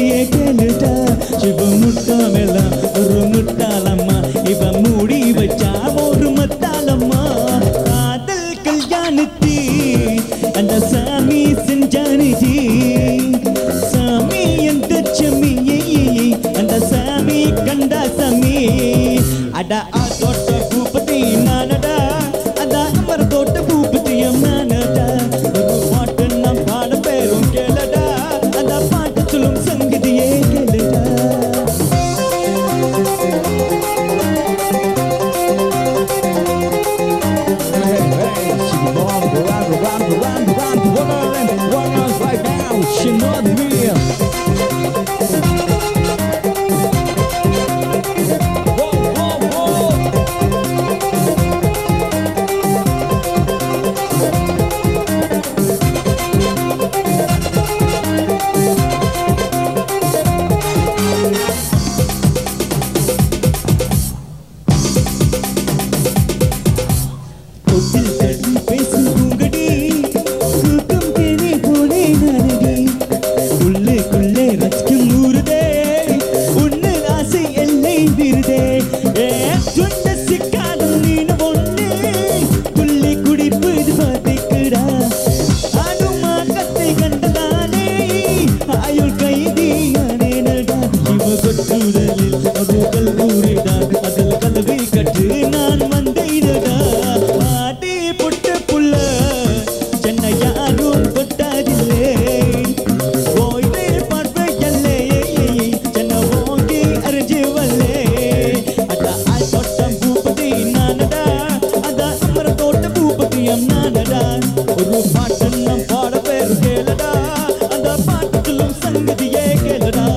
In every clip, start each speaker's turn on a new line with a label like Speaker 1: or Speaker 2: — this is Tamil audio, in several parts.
Speaker 1: சங்கதியே கேளுடா சிவ முட்டாமெல்லாம் ஒரு முட்டாளம்மா இவ மூடி வச்சா ஒரு மத்தாளம்மா காதல் கல்யாணத்தி அந்த சாமி செஞ்சானிஜி சாமி எந்த சமி அந்த சாமி கண்டா சாமி அட ஆ தோட்ட பூபதி நானடா அத அமர தோட்ட பூபதியம் நானடா ஒரு பாட்டு நாம் பாட பேரும் கேளடா அந்த பாட்டு சொல்லும் சங்கதியே கேளுடா
Speaker 2: She not me. Whoa, whoa, whoa.
Speaker 1: தொட்டில் தட்டி பேசும் பூங்கடி தூக்கம் தேனி போனே நானடி உள்ளுக்குள்ளே ரசிக்கும் ஊருதே உன்னு ஆசை எல்லை விருதே ஏ சொந்த சிக்காதும் நீனு ஒண்ணு புள்ளி குடிப்பது பார்த்திக்குடா ஆடும் ஆக்கத்தை கண்டதானே ஆயுள் கைதியானே நடா இவ கொட்டுடலில் அது கல்லூரிடா அதில் கல்வி கற்று நான் வந்தேடா பாட்டி புட்ட புள்ள சென்னை யாரும் கொட்டாதில்லை ஓய்வே பார்வையல்லே சென்னை ஓங்கி அறிஞ்சு வல்லே அட ஆள் தோட்டம் பூபதி நானடா அத அமர தோட்ட பூபதியம் நானடா ஒரு பாட்டு நம் பாட பேரு கேளடா அந்த பாட்டு சொல்லும் சங்கதியே கேளடா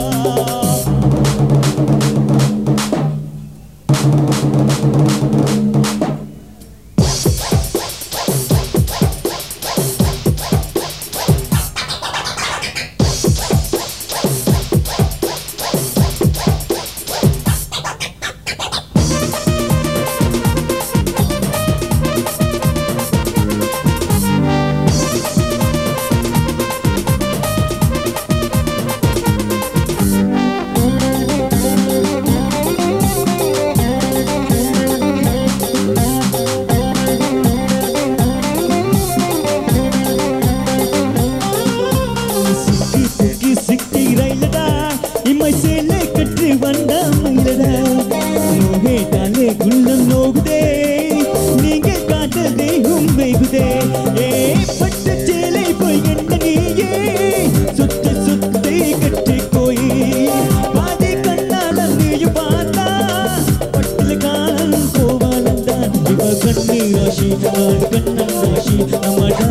Speaker 1: சிக்கி சிக்கி சிக்கி ரயிலடா இம்மை சேலை கற்று வந்த மயிலடா நோகே தாலே குள்ளம் நோகுதே நீங்க காதல் தேகும் வைகுதே ஏ பட்டு சேலை போய் என்ன நீயே சுத்து சுத்தி கட்டி போய் பாதி கண்ணால நீயும் பார்த்தா பட்டுல கான் கோவாலந்தான் இவ கண்ணு ராசி நான் கண்ணன் ராசி நம்மடா